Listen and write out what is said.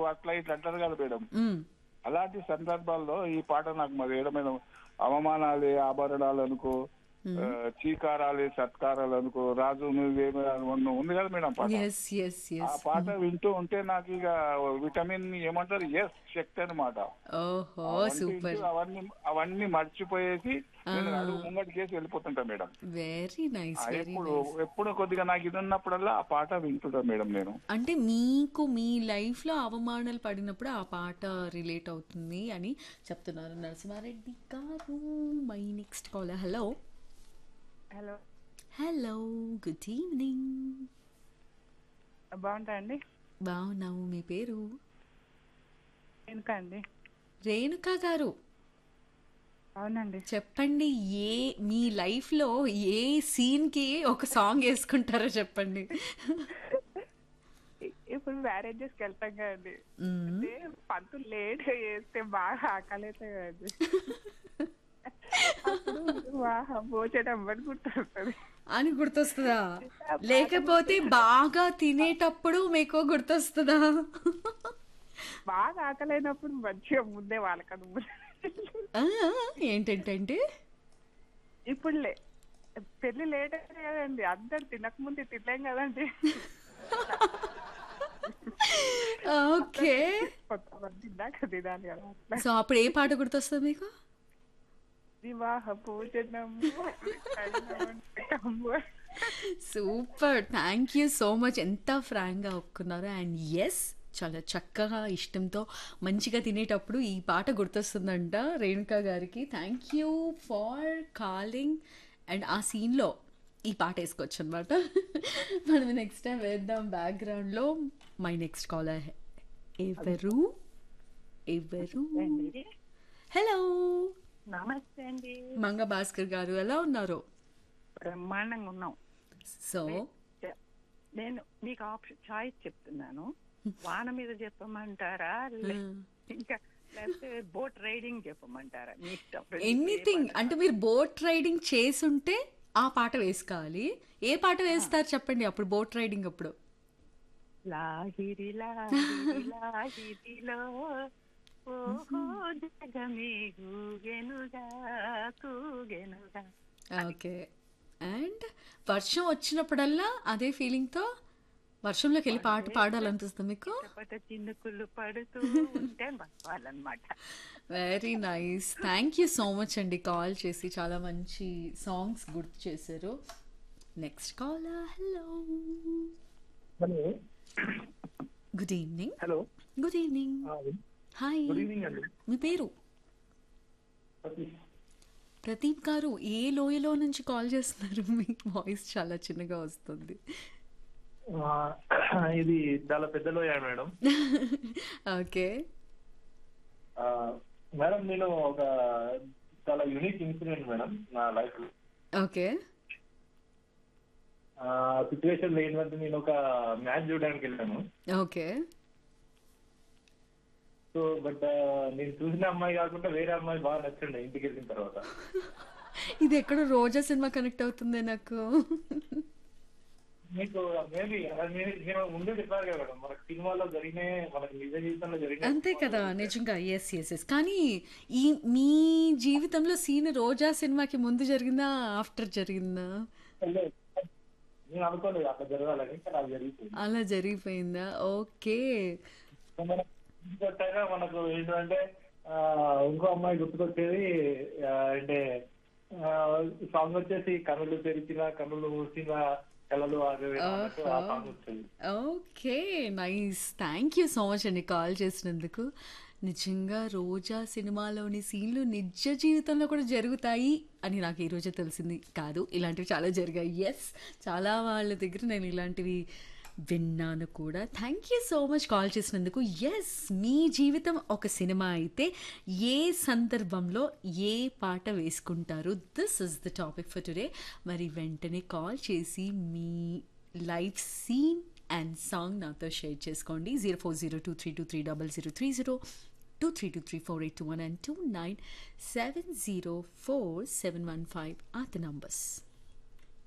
అట్లా ఇట్లా అంటారు కదా మేడం మ్మ్. అలాంటి సందర్భాల్లో ఈ పాట నాకు మరి ఏడమైన అవమానాలే ఆభరణాలు అనుకో ఆ, చీకారాలే సత్కారాలు అనుకో రాజు నువ్వేమో అనుకో ఉంది కదా మేడం పాట ఎస్ ఎస్ ఆ ఎస్ పాట వింటూ ఉంటే నాకు ఇక విటమిన్ ఏమంటారు ఎస్ శక్తి అనమాట ఓహో అవన్నీ సూపర్ వింటూ అవన్నీ అవన్నీ మర్చిపోయేసి నేను అడుగు ముంగటి కేసి వెళ్ళిపోతుంటా మేడం వెరీ నైస్ ఆ, వెరీ ఎప్పుడు ఎప్పుడు కొద్దిగా నాకు ఇది ఉన్నప్పుడల్లా ఆ పాట వింటుంటా మేడం నేను అంటే మీకు మీ లైఫ్లో అవమానాలు పడినప్పుడు ఆ పాట రిలేట్ అవుతుంది అని చెప్తున్నారు నరసింహారెడ్డి గారు my next call hello hello hello good evening బాగుంటా అండి బాగున్నాము మీ పేరు ఇంకా అండి రేణుకా గారు అవునండి చెప్పండి ఏ మీ లైఫ్లో ఏ సీన్కి ఒక సాంగ్ వేసుకుంటారో చెప్పండి ఇ- ఇప్పుడు మ్యారేజెస్కి వెళ్తాం కదండి మ్మ్. అంటే పంతులు లేట్ చేస్తే బాగా ఆకలి అవుతాయి కదండి అప్పుడు బాగా భోజనం అని గుర్తొస్తుంది అని గుర్తొస్తుందా లేకపోతే బాగా తినేటప్పుడు మీకు గుర్తొస్తుందా బాగా ఆకలి అయినప్పుడు మంచిగా ముందే వాళ్ళకను ఆ, ఏంటంటే ఇప్పుడులే పెళ్లి లేట్ అయింది కదండి అందరు తినకముందు తినలేం కదండి ఓకే కొంతమంది తిన్నాక తినాలి కదా అట్లా సో అప్పుడు ఏ పాట గుర్తొస్తుంది మీకు వివాహ భోజనము super thank you so much ఎంత ఫ్రాంక్గా ఒప్పుకున్నారు అండ్ ఎస్ చాలా చక్కగా ఇష్టంతో మంచిగా తినేటప్పుడు ఈ పాట గుర్తొస్తుందంట రేణుకా గారికి thank you for calling and ఆ సీన్లో ఈ పాట వేసుకోవచ్చు అనమాట మనం నెక్స్ట్ టైం వేద్దాం బ్యాక్గ్రౌండ్లో మై నెక్స్ట్ కాలర్ ఎవరు ఎవరు హలో నమస్తే అండి మంగ భాస్కర్ గారు ఎలా ఉన్నారు బ్రహ్మాండంగా ఉన్నాం సో చె- నేను మీకు ఆప్షన్ చాయిస్ చెప్తున్నాను వాన మీద చెప్పమంటారా లే- ఇంకా లేకపోతే బోట్ రైడింగ్ చెప్పమంటారా మీ ఇష్టం ఎనీథింగ్ అంటే మీరు బోట్ రైడింగ్ చేసుంటే ఆ పాట వేసుకోవాలి ఏ పాట వేస్తారు చెప్పండి అప్పుడు బోట్ రైడింగ్ అప్పుడు లాహిరి లాహిరి లాహిరిలో ఓహో జగమే గూగెనుగా కూగెనుగా ఓకే అండ్ వర్షం వచ్చినప్పుడల్లా అదే ఫీలింగ్తో వర్షంలోకి వెళ్ళి పాట పాడాలనిపిస్తుంది మీకు చిటపట చినుకులు పడుతూ ఉంటే వాళ్ళనమాట very nice thank you so much అండి కాల్ చేసి చాలా మంచి సాంగ్స్ గుర్తు చేశారు next call hello hello good evening hello good evening hi good evening అండి మీ పేరు ప్రదీప్ గారు ఏ లోయలో నుంచి కాల్ చేస్తున్నారు మీ వాయిస్ చాలా చిన్నగా వస్తుంది ఆ, ఇది చాలా పెద్ద లోయ మేడం ఓకే ఆ, మేడం నేను ఒక చాలా యూనిక్ ఇన్సిడెంట్ మేడం నా లైఫ్ ఓకే సిచ్యువేషన్ ఏంటంటే నేను ఒక మ్యాచ్ చూడడానికి వెళ్ళాను ఓకే సో బట్ నేను చూసిన అమ్మాయి కాకుండా వేరే అమ్మాయి బాగా నచ్చండి ఇంటికి వెళ్ళిన తర్వాత ఇది ఎక్కడ రోజా సినిమా కనెక్ట్ అవుతుంది నాకు మీకు మేబీ నేను ముందే చెప్పారు కదా మేడం మనకు సినిమాలో జరిగిన మనకి నిజ జీవితంలో జరిగిన అంతే కదా నిజంగా ఎస్ ఎస్ ఎస్ కానీ ఈ మీ జీవితంలో సీన్ రోజా సినిమాకి ముందు జరిగిందా ఆఫ్టర్ జరిగిందా నేను అనుకోలేదు అట్లా జరగాలని కానీ అది జరిగిపోయింది అలా జరిగిపోయిందా ఓకే మన ఇంకొకటైనా మనకు ఏంటంటే ఆ, ఇంకో అమ్మాయి గుర్తుకొచ్చేది ఆ, అంటే సాంగ్ వచ్చేసి కనులు తెరిచిన కనులు మూసిన కళలు ఆగవే అన్నట్టు ఆ సాంగ్ వచ్చేది okay nice thank you so much అండి కాల్ చేసినందుకు నిజంగా రోజా సినిమాలోని సీన్లు నిజ జీవితంలో కూడా జరుగుతాయి అని నాకు ఈరోజే తెలిసింది కాదు ఇలాంటివి చాలా జరిగాయి ఎస్ చాలా వాళ్ళ దగ్గర నేను ఇలాంటివి విన్నాను కూడా thank you so much call చేసినందుకు ఎస్ మీ జీవితం ఒక సినిమా అయితే ఏ సందర్భంలో ఏ పాట వేసుకుంటారు this is the topic for today మరి వెంటనే కాల్ చేసి మీ లైఫ్ సీన్ అండ్ సాంగ్ నాతో షేర్ చేసుకోండి zero four zero two three two three double zero three zero two three two three four eight two one and two nine seven zero four seven one five are the numbers